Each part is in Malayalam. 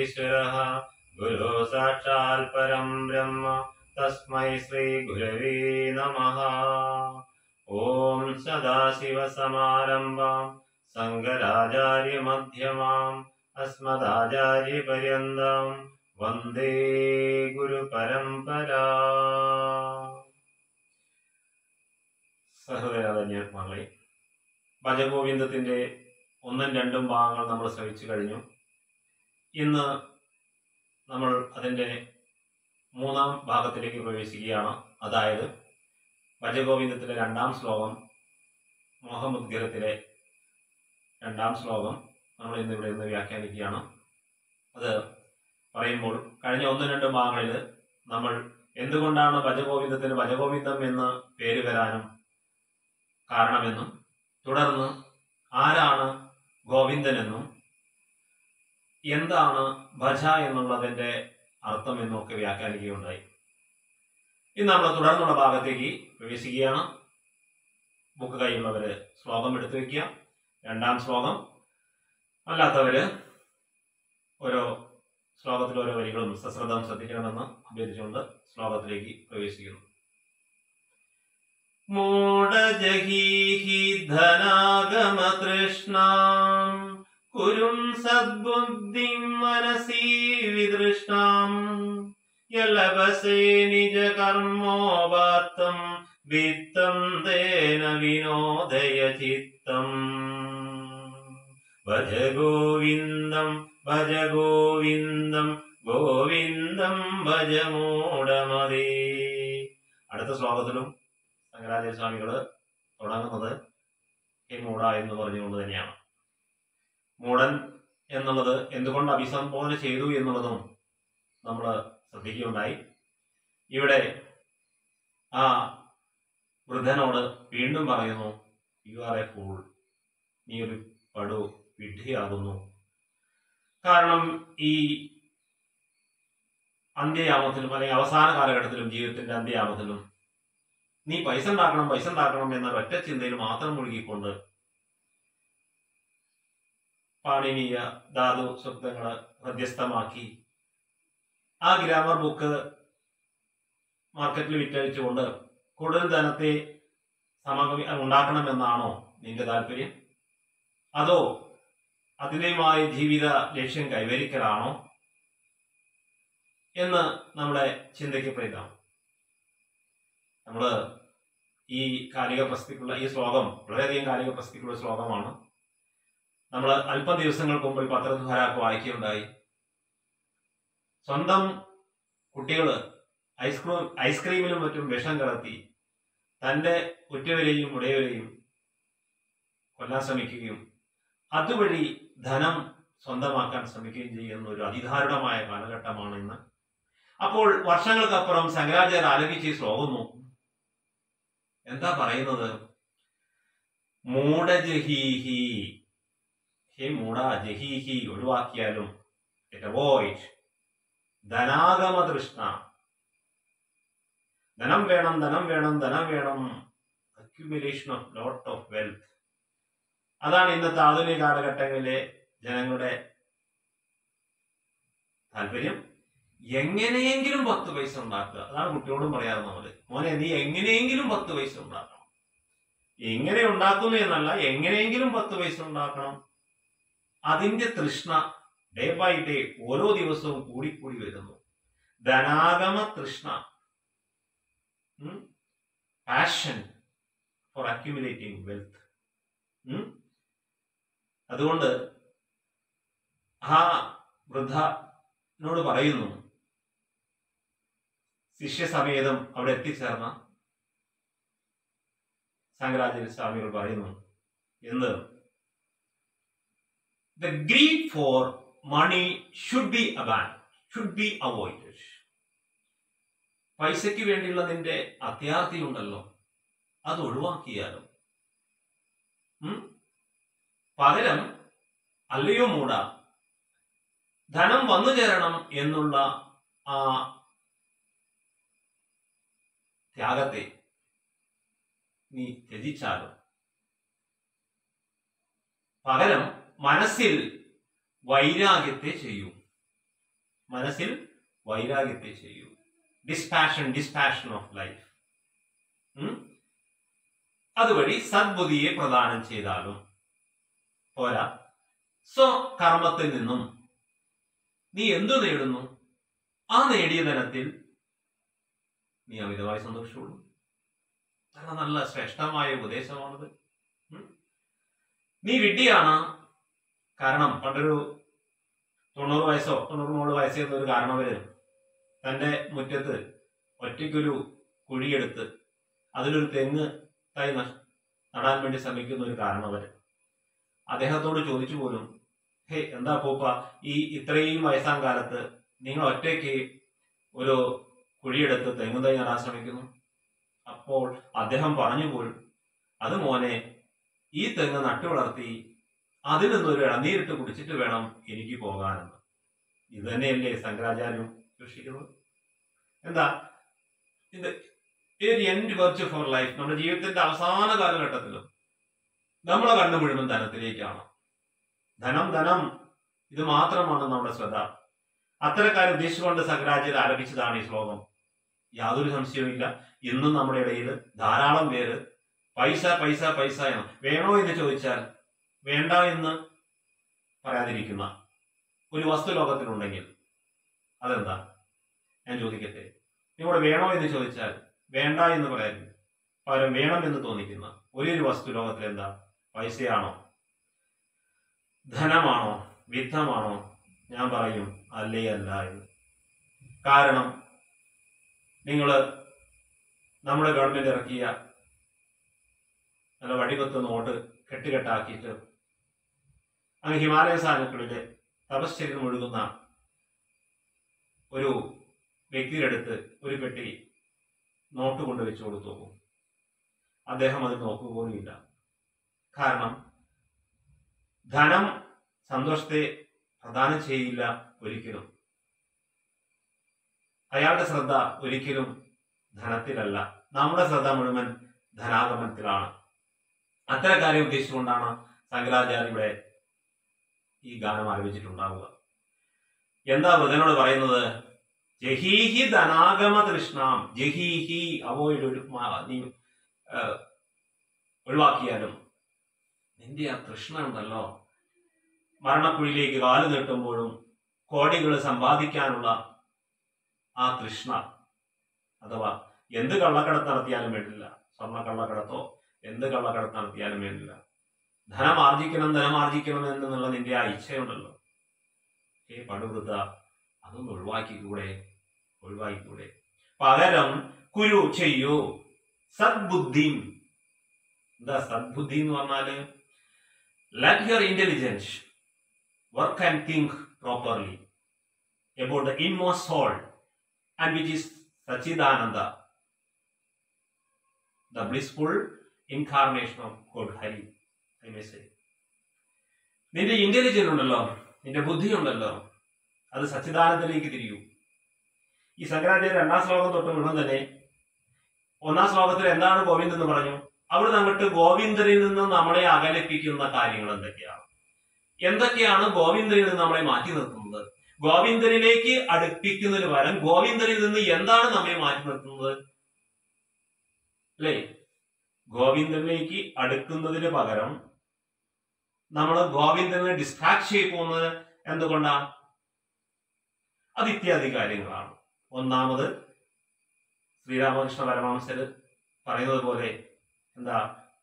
ലോകേശ്വരः ഗുരു സാക്ഷാൽ പരം ബ്രഹ്മ തസ്മൈ ശ്രീ ഗുരവേ നമഃ ഓം സദാശിവസമാരംഭാം ശങ്കരാചാര്യമധ്യമാം അസ്മദാചാര്യപര്യന്താം വന്ദേ ഗുരുപരമ്പരാ സഹൃദയാതന്യങ്ങളെ ഭജഗോവിന്ദത്തിന്റെ ഒന്നും രണ്ടും ഭാഗങ്ങൾ നമ്മൾ ശ്രമിച്ചു കഴിഞ്ഞു ഇന്ന് നമ്മൾ അതിന്റെ മൂന്നാം ഭാഗത്തിലേക്ക് പ്രവേശിക്കുകയാണ് അതായത് ഭജഗോവിന്ദത്തിലെ രണ്ടാം ശ്ലോകം മോഹമുദ്ഗരത്തിലെ രണ്ടാം ശ്ലോകം നമ്മൾ ഇന്ന് ഇവിടെ നിന്ന് വ്യാഖ്യാനിക്കുകയാണ് അത് പറയുമ്പോൾ കഴിഞ്ഞ ഒന്ന് രണ്ട് ഭാഗങ്ങളിൽ നമ്മൾ എന്തുകൊണ്ടാണ് ഭജഗോവിന്ദത്തിന് ഭജഗോവിന്ദം എന്ന് പേര് വരാനും കാരണമെന്നും തുടർന്ന് ആരാണ് ഗോവിന്ദനെന്നും എന്താണ് ഭജ എന്നുള്ളതിന്റെ അർത്ഥം എന്നൊക്കെ വ്യാഖ്യാനിക്കുകയുണ്ടായി ഇന്ന് നമ്മൾ തുടർന്നുള്ള ഭാഗത്തേക്ക് പ്രവേശിക്കുകയാണ് ബുക്ക് കൈയുള്ളവര് ശ്ലോകം എടുത്തു വെക്കുക രണ്ടാം ശ്ലോകം അല്ലാത്തവര് ഓരോ ശ്ലോകത്തിൽ ഓരോ വരികളും സശ്രദ്ധം ശ്രദ്ധിക്കണമെന്ന് അഭ്യർത്ഥിച്ചുകൊണ്ട് ശ്ലോകത്തിലേക്ക് പ്രവേശിക്കുന്നു മൂഢജഹീഹി ധനാഗമതൃഷ്ണാം കുരും സദ്ബുദ്ധിം മനസി വിതൃഷ്ണാം യലഭസേ നിജ കർമ്മോപാത്തം വിത്തം തേന വിനോദയ ചിത്തം ഭജ ഗോവിന്ദം ഭജ ഗോവിന്ദം ഗോവിന്ദം ഭജ മൂഢമതേ അടുത്ത ശ്ലോകത്തിലും ശങ്കരാചാര്യ സ്വാമികള് തുടങ്ങുന്നത് ഹേ മൂട എന്ന് പറഞ്ഞുകൊണ്ട് തന്നെയാണ് മൂടൻ എന്നുള്ളത് എന്തുകൊണ്ട് അഭിസംബോധന ചെയ്തു എന്നുള്ളതും നമ്മൾ ശ്രദ്ധിക്കുകയുണ്ടായി ഇവിടെ ആ വൃദ്ധനോട് വീണ്ടും പറയുന്നു യു ആർ എ ഫൂൾ നീ ഒരു പടു വിഡ്ഢിയാകുന്നു കാരണം ഈ അന്ത്യയാമത്തിലും അല്ലെങ്കിൽ അവസാന കാലഘട്ടത്തിലും ജീവിതത്തിന്റെ അന്ത്യയാമത്തിലും നീ പൈസ ഉണ്ടാക്കണം പൈസ ഉണ്ടാക്കണം എന്ന ഒറ്റ ചിന്തയിൽ മാത്രം മുഴുകിക്കൊണ്ട് പാണിനീയ ധാതു ശബ്ദങ്ങള് ഹൃദ്യസ്ഥമാക്കി ആ ഗ്രാമർ ബുക്ക് മാർക്കറ്റിൽ വിറ്റഴിച്ചുകൊണ്ട് കൂടുതൽ ധനത്തെ സമഗമി ഉണ്ടാക്കണമെന്നാണോ നിന്റെ താല്പര്യം അതോ അതിനുമായി ജീവിത ലക്ഷ്യം കൈവരിക്കലാണോ എന്ന് നമ്മുടെ ചിന്തയ്ക്ക് പ്രേതാം നമ്മള് ഈ കാലിക പ്രസ്തിക്കുള്ള ഈ ശ്ലോകം വളരെയധികം കാലിക പ്രസ്തിക്കുള്ള ശ്ലോകമാണ് നമ്മൾ അല്പം ദിവസങ്ങൾക്ക് മുമ്പ് പത്രധാരാക്ക് വായിക്കുകയുണ്ടായി സ്വന്തം കുട്ടികൾ ഐസ്ക്രീം ഐസ്ക്രീമിലും മറ്റും വിഷം കലർത്തി തന്റെ ഉറ്റവരെയും ഉടയവരെയും കൊല്ലാൻ ശ്രമിക്കുകയും അതുവഴി ധനം സ്വന്തമാക്കാൻ ശ്രമിക്കുകയും ചെയ്യുന്ന ഒരു അതിദാരുണമായ കാലഘട്ടമാണ് ഇന്ന് അപ്പോൾ വർഷങ്ങൾക്കപ്പുറം ശങ്കരാചാര്യ ആലപിച്ച ഈ ശ്ലോകം നോക്കും എന്താ പറയുന്നത് മൂഢജഹീഹി ഹേ മൂഢ ജഹീഹി ഒഴിവാക്കിയാലും അവോയ്ഡ് ധനാഗമ തൃഷ്ണ ധനം വേണം ധനം വേണം ധനം വേണം accumulation of lot of wealth അതാണ് ഇന്നത്തെ ആധുനിക കാലഘട്ടങ്ങളിലെ ജനങ്ങളുടെ താല്പര്യം എങ്ങനെയെങ്കിലും പത്ത് പൈസ ഉണ്ടാക്കുക അതാണ് കുട്ടിയോടും പറയാറ് നമ്മള് മോനെ നീ എങ്ങനെയെങ്കിലും പത്ത് പൈസ ഉണ്ടാക്കണം എങ്ങനെ ഉണ്ടാക്കുന്നു എന്നല്ല എങ്ങനെയെങ്കിലും പത്ത് പൈസ ഉണ്ടാക്കണം അതിന്റെ തൃഷ്ണ ഡേ ബൈ ഡേ ഓരോ ദിവസവും കൂടിക്കൂടി വരുന്നു ധനാഗമ തൃഷ്ണ പാഷൻ ഫോർ അക്യുമുലേറ്റിംഗ് വെൽത്ത് അതുകൊണ്ട് ആ വൃദ്ധനോട് പറയുന്നു ശിഷ്യസമേതം അവിടെ എത്തിച്ചേർന്ന ശങ്കരാചാര്യ സ്വാമികൾ പറയുന്നു എന്ത് the greed for money should be abandon should be avoided പൈസയ്ക്ക് വേണ്ടിയുള്ള നിന്റെ അത്യാർത്ഥി ഉണ്ടല്ലോ അത് ഒഴിവാക്കിയാലും ഉം? പകരം അല്ലയോ മൂട ധനം വന്നു ചേരണം എന്നുള്ള ആ ത്യാഗത്തെ നീ ത്യജിച്ചാലും പകരം മനസ്സിൽ വൈരാഗ്യത്തെ ചെയ്യൂ മനസ്സിൽ വൈരാഗ്യത്തെ ചെയ്യൂ ഡിസ്പാഷൻ ഡിസ്പാഷൻ ഓഫ് ലൈഫ് അതുവഴി സദ്ബുദ്ധിയെ പ്രദാനം ചെയ്താലും പോരാ സ്വകർമ്മത്തിൽ നിന്നും നീ എന്തു നേടുന്നു ആ നേടിയ ധനത്തിൽ നീ അമിതമായി സന്തോഷമുള്ളൂ നല്ല നല്ല ശ്രേഷ്ഠമായ ഉപദേശമാണത് ഉം. നീ വിഡ്ഢിയാണ് കാരണം പണ്ടൊരു തൊണ്ണൂറ് വയസ്സോ തൊണ്ണൂറ് മൂന്ന് വയസ്സോ എന്നൊരു കാരണവര് തന്റെ മുറ്റത്ത് ഒറ്റയ്ക്കൊരു കുഴിയെടുത്ത് അതിലൊരു തെങ്ങ് തൈ നഷ്- നടാൻ വേണ്ടി ശ്രമിക്കുന്ന ഒരു കാരണവര് അദ്ദേഹത്തോട് ചോദിച്ചു പോലും ഹേ എന്താ പൂപ്പ ഈ ഇത്രയും വയസ്സാം കാലത്ത് നിങ്ങൾ ഒറ്റയ്ക്ക് ഒരു കുഴിയെടുത്ത് തെങ്ങ് തൈ നടാൻ ശ്രമിക്കുന്നു അപ്പോൾ അദ്ദേഹം പറഞ്ഞു പോലും അത് മോനെ ഈ തെങ്ങ് നട്ടു വളർത്തി അതിൽ നിന്നൊരു ഇളനീരിട്ട് കുടിച്ചിട്ട് വേണം എനിക്ക് പോകാനെന്ന് ഇത് തന്നെയല്ലേ ശങ്കരാചാര്യം സൃഷ്ടിക്കുന്നത് എന്താ ഇത് ഒരു എൻഡ് വെർച്ച് ഫോർ ലൈഫ് നമ്മുടെ ജീവിതത്തിന്റെ അവസാന കാലഘട്ടത്തിലും നമ്മളെ കണ്ണു മുഴുവൻ ധനത്തിലേക്കാണ് ധനം ധനം ഇത് മാത്രമാണ് നമ്മുടെ ശ്രദ്ധ അത്തരക്കാരെ ഉദ്ദേശിച്ചുകൊണ്ട് ശങ്കരാചാര്യ ആരംഭിച്ചതാണ് ഈ ശ്ലോകം യാതൊരു സംശയവുമില്ല ഇന്നും നമ്മുടെ ഇടയിൽ ധാരാളം പേര് പൈസ പൈസ പൈസ എന്ന് വേണോ എന്ന് ചോദിച്ചാൽ വേണ്ട എന്ന് പറയാതിരിക്കുന്ന ഒരു വസ്തു ലോകത്തിലുണ്ടെങ്കിൽ അതെന്താ ഞാൻ ചോദിക്കട്ടെ നിങ്ങളോട് വേണോ എന്ന് ചോദിച്ചാൽ വേണ്ട എന്ന് പറയാതിരിക്കും പകരം വേണം എന്ന് തോന്നിക്കുന്ന ഒരേ ഒരു വസ്തു ലോകത്തിൽ എന്താ പൈസയാണോ ധനമാണോ വിത്തമാണോ ഞാൻ പറയും അല്ലേ അല്ല എന്ന് കാരണം നിങ്ങൾ നമ്മുടെ ഗവൺമെന്റ് ഇറക്കിയ നല്ല വടിവത്ത് നോട്ട് കെട്ടുകെട്ടാക്കിയിട്ട് അങ്ങ് ഹിമാലയ സാധനങ്ങളില് തപശ്ചര്യം ഒഴുകുന്ന ഒരു വ്യക്തിയുടെ അടുത്ത് ഒരു പെട്ടി നോട്ട് കൊണ്ട് വെച്ചു കൊടുത്തു നോക്കും അദ്ദേഹം അത് നോക്കുക പോലുമില്ല കാരണം ധനം സന്തോഷത്തെ പ്രദാനം ചെയ്യില്ല ഒരിക്കലും അയാളുടെ ശ്രദ്ധ ഒരിക്കലും ധനത്തിലല്ല നമ്മുടെ ശ്രദ്ധ മുഴുവൻ ധനാഗമനത്തിലാണ് അത്തരം കാര്യം ഉദ്ദേശിച്ചുകൊണ്ടാണ് ശങ്കരാചാര്യയുടെ ഈ ഗാനം ആരംഭിച്ചിട്ടുണ്ടാവുക എന്താ വൃതനോട് പറയുന്നത് ജഹീഹി ധനാഗമ തൃഷ്ണാം ജഹീഹി അവോയ്ഡ് ഒരു മാ- നീ ആ, ഒഴിവാക്കിയാലും നിന്റെ ആ തൃഷ്ണ ഉണ്ടല്ലോ മരണക്കുഴിയിലേക്ക് കാല് നീട്ടുമ്പോഴും കോടികൾ സമ്പാദിക്കാനുള്ള ആ തൃഷ്ണ അഥവാ എന്ത് കള്ളക്കടത്ത് നടത്തിയാലും വേണ്ടില്ല സ്വർണ്ണ കള്ളക്കടത്തോ എന്ത് കള്ളക്കടത്ത് നടത്തിയാലും വേണ്ടില്ല ധനം ആർജിക്കണം ധനം ആർജിക്കണം എന്നുള്ള നിന്റെ ആ ഇച്ഛയുണ്ടല്ലോ ഏ പടുവൃത അതൊന്ന് ഒഴിവാക്കിക്കൂടെ ഒഴിവാക്കിക്കൂടെ പകരം കുരു ചെയ്യൂ സദ്ബുദ്ധി എന്താ സദ്ബുദ്ധി എന്ന് പറഞ്ഞാല് let your intelligence work and think properly about the inmost soul and which is Satchidananda the blissful incarnation of God Hari I may say നിന്റെ ഇന്റലിജൻസ് ഉണ്ടല്ലോ നിന്റെ ബുദ്ധി ഉണ്ടല്ലോ അത് സച്ചിദാനന്ദത്തിലേക്ക് തിരിയൂ ഈ ശങ്കരാചാര്യ രണ്ടാം ശ്ലോകം തൊട്ട് മുഴുവൻ തന്നെ ഒന്നാം ശ്ലോകത്തിൽ എന്താണ് ഗോവിന്ദ് എന്ന് പറഞ്ഞു അവിടെ അങ്ങോട്ട് ഗോവിന്ദനിൽ നിന്ന് നമ്മളെ അകലിപ്പിക്കുന്ന കാര്യങ്ങൾ എന്തൊക്കെയാണ് എന്തൊക്കെയാണ് ഗോവിന്ദനിൽ നിന്ന് നമ്മളെ മാറ്റി നിർത്തുന്നത് ഗോവിന്ദനിലേക്ക് അടുപ്പിക്കുന്നതിന് പകരം ഗോവിന്ദനിൽ നിന്ന് എന്താണ് നമ്മെ മാറ്റി നിർത്തുന്നത് അല്ലേ ഗോവിന്ദനിലേക്ക് അടുക്കുന്നതിന് പകരം നമ്മൾ ഗോവിന്ദനെ ഡിസ്ട്രാക്ട് ചെയ്ത് പോകുന്നത് എന്തുകൊണ്ടാ അത് ഇത്യാദി കാര്യങ്ങളാണ് ഒന്നാമത് ശ്രീരാമകൃഷ്ണ പരമഹംസര് പറയുന്നത് പോലെ എന്താ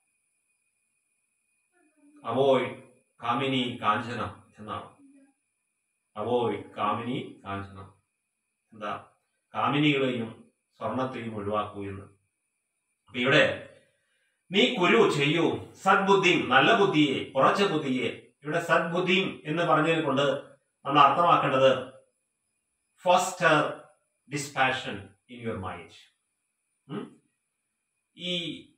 അവോയ്ഡ് കാമിനി കാഞ്ചനം എന്നാണ് അവോയ്ഡ് കാമിനി കാഞ്ചനം എന്താ കാമിനികളെയും സ്വർണത്തെയും ഒഴിവാക്കൂ എന്ന് അപ്പൊ ഇവിടെ നീ കുരു ചെയ്യൂ സദ്ബുദ്ധി നല്ല ബുദ്ധിയെ ഉറച്ച ബുദ്ധിയെ ഇവിടെ സദ്ബുദ്ധി എന്ന് പറഞ്ഞതിനെ കൊണ്ട് നമ്മൾ അർത്ഥമാക്കേണ്ടത് foster dispassion in your mind ഈ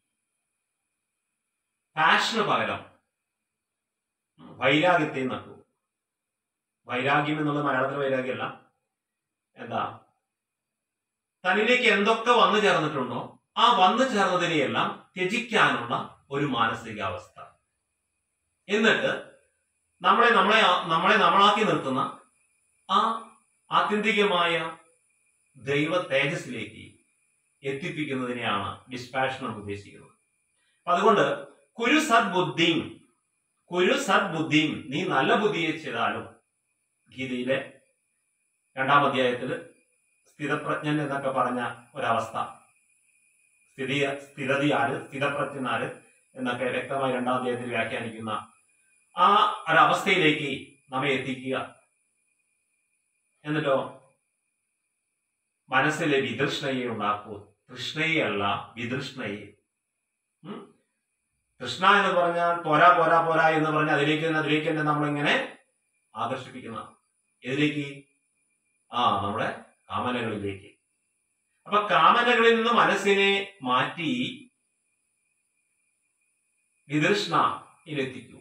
പാഷന് പകരം വൈരാഗ്യത്തെ നട്ടു വൈരാഗ്യം എന്നുള്ളത് മലയാളത്തിൽ വൈരാഗ്യമല്ല എന്താ തന്നിലേക്ക് എന്തൊക്കെ വന്നു ചേർന്നിട്ടുണ്ടോ ആ വന്നു ചേർന്നതിനെയെല്ലാം ത്യജിക്കാനുള്ള ഒരു മാനസികാവസ്ഥ എന്നിട്ട് നമ്മളെ നമ്മളെ നമ്മളെ നമ്മളാക്കി നിർത്തുന്ന ആ ആത്യന്തികമായ ദൈവ തേജസ്സിലേക്ക് എത്തിപ്പിക്കുന്നതിനെയാണ് ഡിസ്പാഷൻ എന്ന് ഉദ്ദേശിക്കുന്നത് അപ്പൊ അതുകൊണ്ട് കുരു സദ്ബുദ്ധിം കുരു സദ്ബുദ്ധിം നീ നല്ല ബുദ്ധിയെ ചെയ്താലും ഗീതയിലെ രണ്ടാം അധ്യായത്തിൽ സ്ഥിതപ്രജ്ഞൻ എന്നൊക്കെ പറഞ്ഞ ഒരവസ്ഥ സ്ഥിതി സ്ഥിരതി ആര് സ്ഥിതപ്രജ്ഞനാര് എന്നൊക്കെ വ്യക്തമായി രണ്ടാം അധ്യായത്തിൽ വ്യാഖ്യാനിക്കുന്ന ആ ഒരവസ്ഥയിലേക്ക് നമ്മെ എത്തിക്കുക എന്നിട്ടോ മനസ്സിലെ വിതൃഷ്ണയെ ഉണ്ടാക്കൂ തൃഷ്ണയെ അല്ല വിതൃഷ്ണയെ ഉം? തൃഷ്ണ എന്ന് പറഞ്ഞാൽ പോരാ പോരാ പോരാ എന്ന് പറഞ്ഞാൽ അതിലേക്ക് തന്നെ അതിലേക്ക് തന്നെ നമ്മളിങ്ങനെ ആകർഷിപ്പിക്കുന്ന എതിലേക്ക് ആ നമ്മുടെ കാമനകളിലേക്ക് അപ്പൊ കാമനകളിൽ നിന്ന് മനസ്സിനെ മാറ്റി വിതൃഷ്ണയിലെത്തിക്കൂ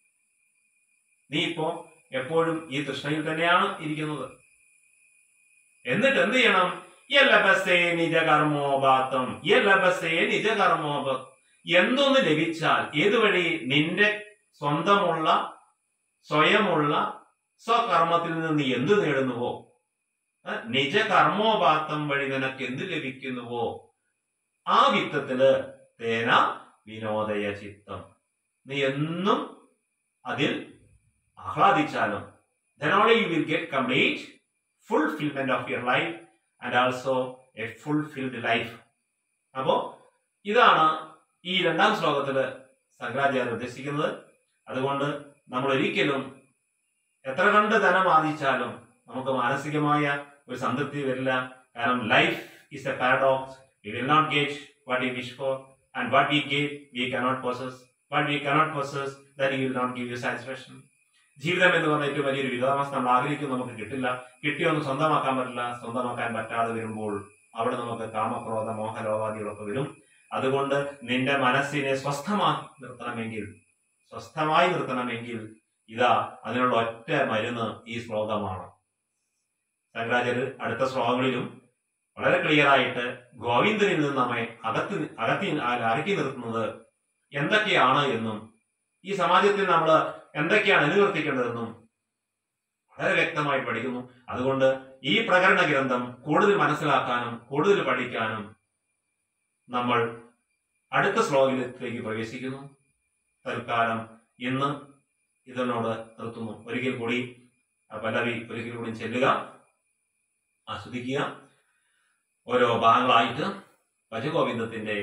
നീ ഇപ്പോ എപ്പോഴും ഈ തൃഷ്ണയിൽ തന്നെയാണ് ഇരിക്കുന്നത് എന്നിട്ട് എന്ത് ചെയ്യണം യലഭസേ നിജകർമ്മോപാത്തം യലഭസേ നിജകർമ്മോപ എന്തൊന്ന് ലഭിച്ചാൽ ഏത് വഴി നിന്റെ സ്വന്തമുള്ള സ്വയമുള്ള സ്വകർമ്മത്തിൽ നിന്ന് നീ എന്ത് നേടുന്നുവോ ഏ, നിജകർമ്മോപാത്തം വഴി നിനക്ക് എന്ത് ലഭിക്കുന്നുവോ ആ വിത്തത്തില് തേന വിനോദയ ചിത്തം നീ എന്നും അതിൽ ആഹ്ലാദിച്ചാലും then only you will get complete fulfillment of your life and also a fulfilled life അപ്പോ ഇതാണ് ഈ രണ്ടാം ശ്ലോകത്തില് ശങ്കരാചാര്യ ഉദ്ദേശിക്കുന്നത് അതുകൊണ്ട് നമ്മൾ ഒരിക്കലും എത്ര കണ്ട് ധനം ആർജിച്ചാലും നമുക്ക് മാനസികമായ ഒരു സംതൃപ്തി വരില്ല കാരണം life is a paradox we will not get what you wish for and what we get we cannot possess what we cannot possess that will not give you satisfaction ജീവിതം എന്ന് പറഞ്ഞ ഏറ്റവും വലിയൊരു വിരോധാവസ്ഥ നമ്മൾ ആഗ്രഹിക്കും നമുക്ക് കിട്ടില്ല കിട്ടിയൊന്നും സ്വന്തമാക്കാൻ പറ്റില്ല സ്വന്തമാക്കാൻ പറ്റാതെ വരുമ്പോൾ അവിടെ നമുക്ക് കാമക്രോധ മോഹലോപാധികളൊക്കെ വരും അതുകൊണ്ട് നിന്റെ മനസ്സിനെ സ്വസ്ഥമാക്കി നിർത്തണമെങ്കിൽ സ്വസ്ഥമായി നിർത്തണമെങ്കിൽ ഇതാ അതിനുള്ള ഒറ്റ മരുന്ന് ഈ ശ്ലോകമാണ് ശങ്കരാചാര്യർ അടുത്ത ശ്ലോകങ്ങളിലും വളരെ ക്ലിയർ ആയിട്ട് ഗോവിന്ദനിൽ നിന്ന് നമ്മെ അകത്തി അകത്തി അകറ്റി നിർത്തുന്നത് എന്തൊക്കെയാണ് എന്നും ഈ സമാജത്തിൽ നമ്മൾ എന്തൊക്കെയാണ് അനുവർത്തിക്കേണ്ടതെന്നും വളരെ വ്യക്തമായിട്ട് പഠിക്കുന്നു അതുകൊണ്ട് ഈ പ്രകരണ ഗ്രന്ഥം കൂടുതൽ മനസ്സിലാക്കാനും കൂടുതൽ പഠിക്കാനും നമ്മൾ അടുത്ത ശ്ലോകത്തിലേക്ക് പ്രവേശിക്കുന്നു തൽക്കാലം ഇന്ന് ഇതിനോട് നിർത്തുന്നു ഒരിക്കൽ കൂടി ആ പല്ലവി ഒരിക്കൽ കൂടി ചെല്ലുക ആസ്വദിക്കുക ഓരോ ഭാഗങ്ങളായിട്ട് ഭജഗോവിന്ദത്തിന്റെ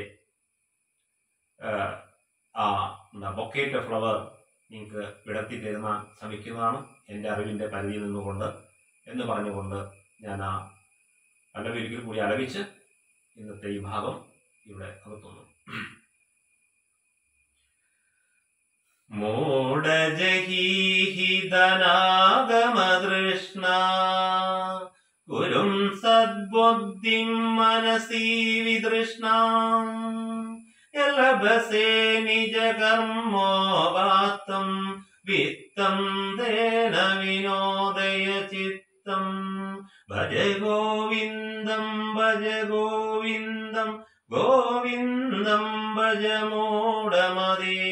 ആ, ആ എന്താ ബൊക്കേറ്റ് ഫ്ലവർ നിങ്ങൾക്ക് വിടർത്തി തരുന്ന ശ്രമിക്കുന്നതാണ് എൻ്റെ അറിവിൻ്റെ പരിധിയിൽ നിന്നുകൊണ്ട് എന്ന് പറഞ്ഞുകൊണ്ട് ഞാൻ ആ പല്ലവി ഒരിക്കൽ കൂടി അലപിച്ച് ഇന്നത്തെ ഈ ഭാഗം ഇവിടെ നിർത്തുന്നു മൂഢജഹീഹിതനാഗമതൃഷ്ണ ഗുരും സദ്ബുദ്ധിം മനസി വിതൃഷ്ണ ലഭസേ നിജകർമ്മോപാത്തം വിത്തം തേന വിനോദയ ചിത്തം ഭജ ഗോവിന്ദം ഭജ ഗോവിന്ദം ഗോവിന്ദം ഭജ മൂഢമതേ